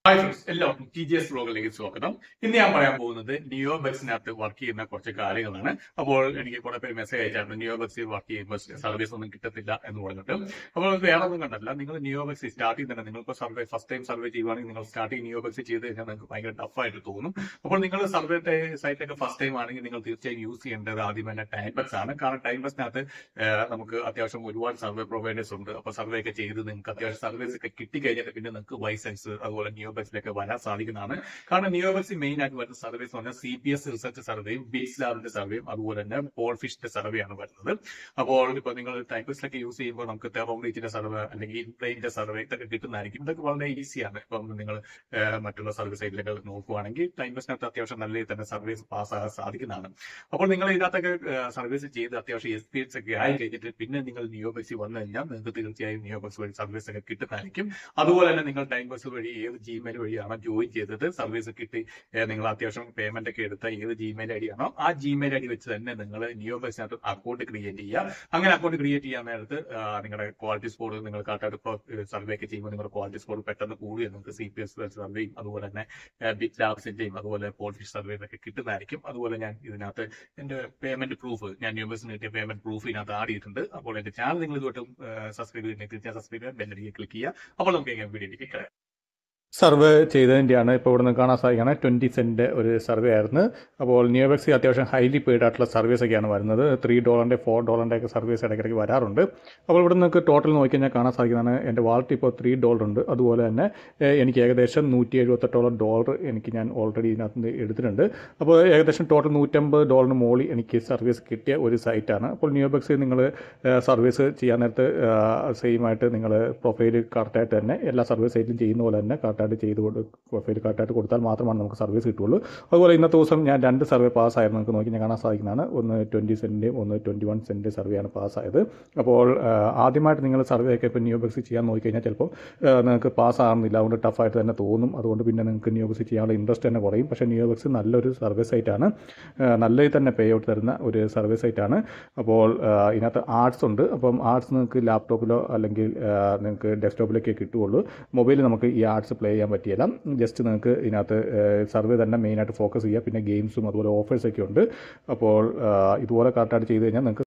hi friends എല്ലാവർക്കും T G S ബ്ലോഗിലേക്ക് സ്വാഗതം ഇന്ന് ഞാൻ പറയാൻ പോകുന്നത് നിയോ ബക്സിനകത്ത് വർക്ക് ചെയ്യുന്ന കുറച്ച് കാര്യങ്ങളാണ് അപ്പോൾ എനിക്ക് കുറെ പേര് മെസ്സേജ് അയച്ചായിരുന്നു നിയോ ബക്സിൽ വർക്ക് ചെയ്യുമ്പോൾ സർവീസ് ഒന്നും കിട്ടത്തില്ല എന്ന് പറഞ്ഞിട്ട് അപ്പോൾ അത് വേറെ ഒന്നും കണ്ടല്ല നിങ്ങൾ നിയോ ബക്സി സ്റ്റാർട്ടിങ് തന്നെ നിങ്ങൾക്ക് സർവേ ഫസ്റ്റ് ടൈം സർവേ ചെയ്യുവാണെങ്കിൽ നിങ്ങൾ സ്റ്റാർട്ടിങ് നിയോ ബക്സി ചെയ്ത് കഴിഞ്ഞാൽ നിങ്ങൾക്ക് ഭയങ്കര ടഫായിട്ട് തോന്നും അപ്പോൾ നിങ്ങൾ സർവേ സൈറ്റിലൊക്കെ ഫസ്റ്റ് ടൈം ആണെങ്കിൽ നിങ്ങൾ തീർച്ചയായും യൂസ് ചെയ്യേണ്ടത് ആദ്യം തന്നെ ടൈം ബക്സ് ആണ് കാരണം ടൈം ബക്സിനകത്ത് നമുക്ക് അത്യാവശ്യം ഒരുപാട് സർവേ പ്രൊവൈഡേഴ്സ് ഉണ്ട് അപ്പോൾ സർവേ ഒക്കെ ചെയ്ത് നിങ്ങൾക്ക് അത്യാവശ്യം സർവീസ് ഒക്കെ കിട്ടിക്കഴിഞ്ഞിട്ട് പിന്നെ നിങ്ങൾക്ക് വൈസൻസ് അതുപോലെ നിയോബക്സിലേക്ക് വരാൻ സാധിക്കുന്നതാണ് കാരണം നിയോബക്സി മെയിൻ ആയിട്ട് വരുന്ന സർവീസ് എന്ന് പറഞ്ഞാൽ സി പി എസ് റിസർച്ച് സർവേയും ബിറ്റ്സ് ലാബിന്റെ സർവേയും അതുപോലെ തന്നെ പോൾ ഫിഷിന്റെ സർവേ ആണ് വരുന്നത് അപ്പോൾ ഇപ്പൊ നിങ്ങൾ ടൈപ്പസിലൊക്കെ യൂസ് ചെയ്യുമ്പോൾ നമുക്ക് തെറോബ്രീച്ചിന്റെ സർവേ അല്ലെങ്കിൽ ഇൻപ്ലെയിന്റെ സർവേ ഇതൊക്കെ കിട്ടുന്നതായിരിക്കും ഇതൊക്കെ വളരെ ഈസിയാണ് ഇപ്പം നിങ്ങൾ മറ്റുള്ള സർവീസ് സൈറ്റിലൊക്കെ നോക്കുവാണെങ്കിൽ ടൈംബസിനകത്ത് അത്യാവശ്യം നല്ല രീതിയിൽ തന്നെ സർവീസ് പാസ്സാകാൻ സാധിക്കുന്നതാണ് അപ്പോൾ നിങ്ങൾ ഇതിനകത്തൊക്കെ സർവീസ് ചെയ്ത് അത്യാവശ്യം എക്സ്പീരിയൻസ് ഒക്കെ ആയി കഴിഞ്ഞിട്ട് പിന്നെ നിങ്ങൾ നിയോബക്സി വന്നു കഴിഞ്ഞാൽ നിങ്ങൾക്ക് തീർച്ചയായും നിയോബക്സ് വഴി സർവീസ് ഒക്കെ കിട്ടുന്നതായിരിക്കും അതുപോലെ തന്നെ നിങ്ങൾ ടൈം ബസ് വഴി ഏത് ജിമെയിൽ വഴിയാണോ ജോയിൻ ചെയ്തത് സർവീസ് കിട്ടി ഏഹ് നിങ്ങൾ അത്യാവശ്യം പേയ്മെന്റ് ഒക്കെ എടുത്ത ഏത് ജിമെയിൽ ഐ ഡി ആണോ ആ ജിമെയിൽ ഐ ഡി വെച്ച് തന്നെ നിങ്ങൾ നിയോ ബസിനകത്ത് അക്കൗണ്ട് ക്രിയേറ്റ് ചെയ്യുക അങ്ങനെ അക്കൗണ്ട് ക്രിയേറ്റ് ചെയ്യാൻ നേരത്ത് ആ, നിങ്ങളുടെ ക്വാളിറ്റി സ്കോർ നിങ്ങൾ കറക്റ്റായിട്ട് സർവേ ഒക്കെ ചെയ്യുമ്പോൾ നിങ്ങളുടെ ക്വാളിറ്റി സ്കോർ പെട്ടെന്ന് കൂടുക നിങ്ങൾക്ക് സി പി എസ് സർവേയും അതുപോലെ തന്നെ ബിറ്റ് ലാബ്സിന്റെയും അതുപോലെ പോളിഫിഷ് സർവേയും ഒക്കെ കിട്ടുന്നതായിരിക്കും അതുപോലെ ഞാൻ ഇതിനകത്ത് എന്റെ പേയ്മെന്റ് പ്രൂഫ് ഞാൻ ന്യൂബേഴ്സിന് കിട്ടിയ പേയ്മെന്റ് പ്രൂഫ് ഇതിനകത്ത് ആഡ് ചെയ്തിട്ടുണ്ട് അപ്പോൾ എന്റെ ചാനൽ നിങ്ങൾ ഇതുമായിട്ടും സബ്സ്ക്രൈബ് ചെയ്യുന്നെങ്കിൽ തീർച്ചയായും സബ്സ്ക്രൈബ് ചെയ്യാൻ ബെല്ലടിക്ക് ക്ലിക്ക് ചെയ്യുക അപ്പോൾ നമുക്ക് എങ്ങനെ വീഡിയോയിലേക്ക് കിട്ടാം സർവേ ചെയ്തതിൻ്റെയാണ് ഇപ്പോൾ ഇവിടുന്ന് കാണാൻ സാധിക്കുന്നത് ട്വൻറ്റി സെൻറ്റ് ഒരു സർവേ ആയിരുന്നു അപ്പോൾ നിയോബെക്സി അത്യാവശ്യം ഹൈലി പെയ്ഡ് ആയിട്ടുള്ള സർവീസ് ഒക്കെയാണ് വരുന്നത് ത്രീ ഡോളറിൻ്റെ ഫോർ ഡോളറിൻ്റെ ഒക്കെ സർവീസ് ഇടയ്ക്കിടയ്ക്ക് വരാറുണ്ട് അപ്പോൾ ഇവിടെ നിങ്ങൾക്ക് ടോട്ടൽ നോക്കിക്കഴിഞ്ഞാൽ കാണാൻ സാധിക്കുന്നതാണ് എൻ്റെ വാളറ്റ് ഇപ്പോൾ ത്രീ ഡോളർ ഉണ്ട് അതുപോലെ തന്നെ ഏഹ്, എനിക്ക് ഏകദേശം നൂറ്റി എഴുപത്തെട്ടോളം ഡോളർ എനിക്ക് ഞാൻ ഓൾറെഡി ഇതിനകത്ത് നിന്ന് എടുത്തിട്ടുണ്ട് അപ്പോൾ ഏകദേശം ടോട്ടൽ നൂറ്റമ്പത് ഡോളറിന് മുകളിൽ എനിക്ക് സർവീസ് കിട്ടിയ ഒരു സൈറ്റാണ് അപ്പോൾ നിയോബെക്സി നിങ്ങൾ സർവീസ് ചെയ്യാൻ നേരത്ത് സെയിം ആയിട്ട് നിങ്ങൾ പ്രൊഫൈൽ കറക്റ്റായിട്ട് തന്നെ എല്ലാ സർവീസ് സൈറ്റിലും ചെയ്യുന്ന പോലെ തന്നെ കറക്റ്റായിട്ട് ചെയ്ത് കൊടു പ്രൊഫൈൽ കറക്റ്റായിട്ട് കൊടുത്താൽ മാത്രമാണ് നമുക്ക് സർവീസ് കിട്ടുള്ളൂ അതുപോലെ ഇന്നത്തെ ദിവസം ഞാൻ രണ്ട് സർവേ പാസ്സായിരുന്നു നിങ്ങൾക്ക് നോക്കി ഞാൻ കാണാൻ സാധിക്കുന്നതാണ് ഒന്ന് ട്വൻറ്റി സെൻറ്റിൻ്റെയും ഒന്ന് ട്വൻറ്റി വൺ സെൻറ്റ് സർവേയാണ് പാസ്സായത് അപ്പോൾ ആ, ആദ്യമായിട്ട് നിങ്ങൾ സർവേ ഒക്കെ ഇപ്പോൾ നിയോബക്സി ചെയ്യാൻ നോക്കിക്കഴിഞ്ഞാൽ ചിലപ്പോൾ ആ, നിങ്ങൾക്ക് പാസ്സാകുന്നില്ല അതുകൊണ്ട് ടഫായിട്ട് തന്നെ തോന്നും അതുകൊണ്ട് പിന്നെ നിങ്ങൾക്ക് നിയോബക്സി ചെയ്യാനുള്ള ഇൻട്രസ്റ്റ് തന്നെ കുറയും പക്ഷേ നിയോബക്സി നല്ലൊരു സർവേ സൈറ്റാണ് നല്ല രീതിയിൽ തന്നെ പേ ഔട്ട് തരുന്ന ഒരു സർവേ സൈറ്റാണ് അപ്പോൾ ആ, ഇതിനകത്ത് ആർട്സ് ഉണ്ട് അപ്പം ആർട്സ് നിങ്ങൾക്ക് ലാപ്ടോപ്പിലോ അല്ലെങ്കിൽ ആ, നിങ്ങൾക്ക് ഡെസ്ക്ടോപ്പിലൊക്കെ കിട്ടുകയുള്ളൂ മൊബൈലിൽ നമുക്ക് ഈ ആർട്സ് പ്ലേ ചെയ്യാൻ പറ്റിയില്ല ജസ്റ്റ് നിങ്ങൾക്ക് ഇതിനകത്ത് സർവേ തന്നെ മെയിനായിട്ട് ഫോക്കസ് ചെയ്യുക പിന്നെ ഗെയിംസും അതുപോലെ ഓഫേഴ്സൊക്കെ ഉണ്ട് അപ്പോൾ ആ, ഇതുപോലെ കറക്റ്റായിട്ട് ചെയ്ത് കഴിഞ്ഞാൽ നിങ്ങൾക്ക്